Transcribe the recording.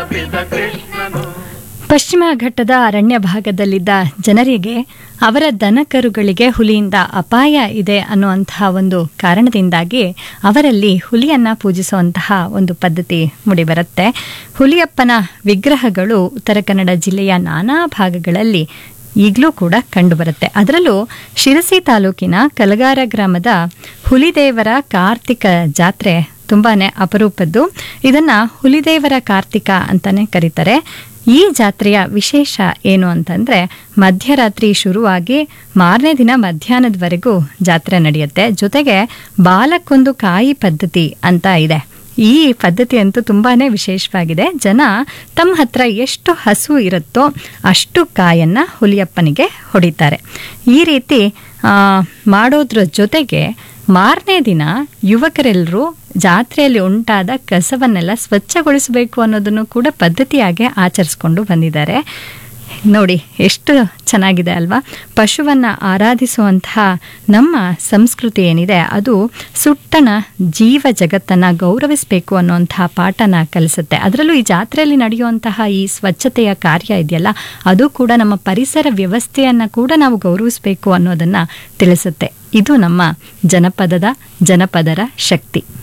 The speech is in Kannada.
ತಪಿದ ಕೃಷ್ಣನು ಪಶ್ಚಿಮ ಘಟ್ಟದ ಅರಣ್ಯ ಭಾಗದಲ್ಲಿದ್ದ ಜನರಿಗೆ ಅವರ ದನಕರುಗಳಿಗೆ ಹುಲಿಯಿಂದ ಅಪಾಯ ಇದೆ ಅನ್ನುವಂತಹ ಒಂದು ಕಾರಣದಿಂದಾಗಿ ಅವರಲ್ಲಿ ಹುಲಿಯನ್ನ ಪೂಜಿಸುವಂತಹ ಒಂದು ಪದ್ಧತಿ ಮೂಡಿಬರುತ್ತೆ ಹುಲಿಯಪ್ಪನ ವಿಗ್ರಹಗಳು ಉತ್ತರ ಕನ್ನಡ ಜಿಲ್ಲೆಯ ನಾನಾ ಭಾಗಗಳಲ್ಲಿ ಈಗಲೂ ಕೂಡ ಕಂಡುಬರುತ್ತೆ ಅದರಲ್ಲೂ ಶಿರಸಿ ತಾಲೂಕಿನ ಕಲಗಾರ ಗ್ರಾಮದ ಹುಲಿದೇವರ ಕಾರ್ತಿಕ ಜಾತ್ರೆ ತುಂಬಾನೇ ಅಪರೂಪದ್ದು ಇದನ್ನ ಹುಲಿದೇವರ ಕಾರ್ತಿಕ ಅಂತಾನೆ ಕರೀತಾರೆ ಈ ಜಾತ್ರೆಯ ವಿಶೇಷ ಏನು ಅಂತಂದ್ರೆ ಮಧ್ಯರಾತ್ರಿ ಶುರುವಾಗಿ ಮಾರನೇ ದಿನ ಮಧ್ಯಾಹ್ನದವರೆಗೂ ಜಾತ್ರೆ ನಡೆಯುತ್ತೆ ಜೊತೆಗೆ ಬಾಲಕ್ಕೊಂದು ಕಾಯಿ ಪದ್ಧತಿ ಅಂತ ಇದೆ ಈ ಪದ್ಧತಿ ಅಂತೂ ತುಂಬಾನೇ ವಿಶೇಷವಾಗಿದೆ ಜನ ತಮ್ಮ ಹತ್ರ ಎಷ್ಟು ಹಸು ಇರುತ್ತೋ ಅಷ್ಟು ಕಾಯನ್ನ ಹುಲಿಯಪ್ಪನಿಗೆ ಹೊಡಿತಾರೆ ಈ ರೀತಿ ಆ, ಮಾಡೋದ್ರ ಜೊತೆಗೆ ಮಾರನೇ ದಿನ ಯುವಕರೆಲ್ಲರೂ ಜಾತ್ರೆಯಲ್ಲಿ ಉಂಟಾದ ಕಸವನ್ನೆಲ್ಲ ಸ್ವಚ್ಛಗೊಳಿಸಬೇಕು ಅನ್ನೋದನ್ನು ಕೂಡ ಪದ್ಧತಿಯಾಗಿ ಆಚರಿಸ್ಕೊಂಡು ಬಂದಿದ್ದಾರೆ ನೋಡಿ ಎಷ್ಟು ಚೆನ್ನಾಗಿದೆ ಅಲ್ವಾ ಪಶುವನ್ನ ಆರಾಧಿಸುವಂತಹ ನಮ್ಮ ಸಂಸ್ಕೃತಿ ಏನಿದೆ ಅದು ಸುಟ್ಟನ ಜೀವ ಜಗತ್ತನ್ನ ಗೌರವಿಸಬೇಕು ಅನ್ನುವಂತಹ ಪಾಠನ ಕಲಿಸುತ್ತೆ ಅದರಲ್ಲೂ ಈ ಜಾತ್ರೆಯಲ್ಲಿ ನಡೆಯುವಂತಹ ಈ ಸ್ವಚ್ಛತೆಯ ಕಾರ್ಯ ಇದೆಯಲ್ಲ ಅದು ಕೂಡ ನಮ್ಮ ಪರಿಸರ ವ್ಯವಸ್ಥೆಯನ್ನ ಕೂಡ ನಾವು ಗೌರವಿಸಬೇಕು ಅನ್ನೋದನ್ನ ತಿಳಿಸುತ್ತೆ ಇದು ನಮ್ಮ ಜನಪದದ ಜನಪದರ ಶಕ್ತಿ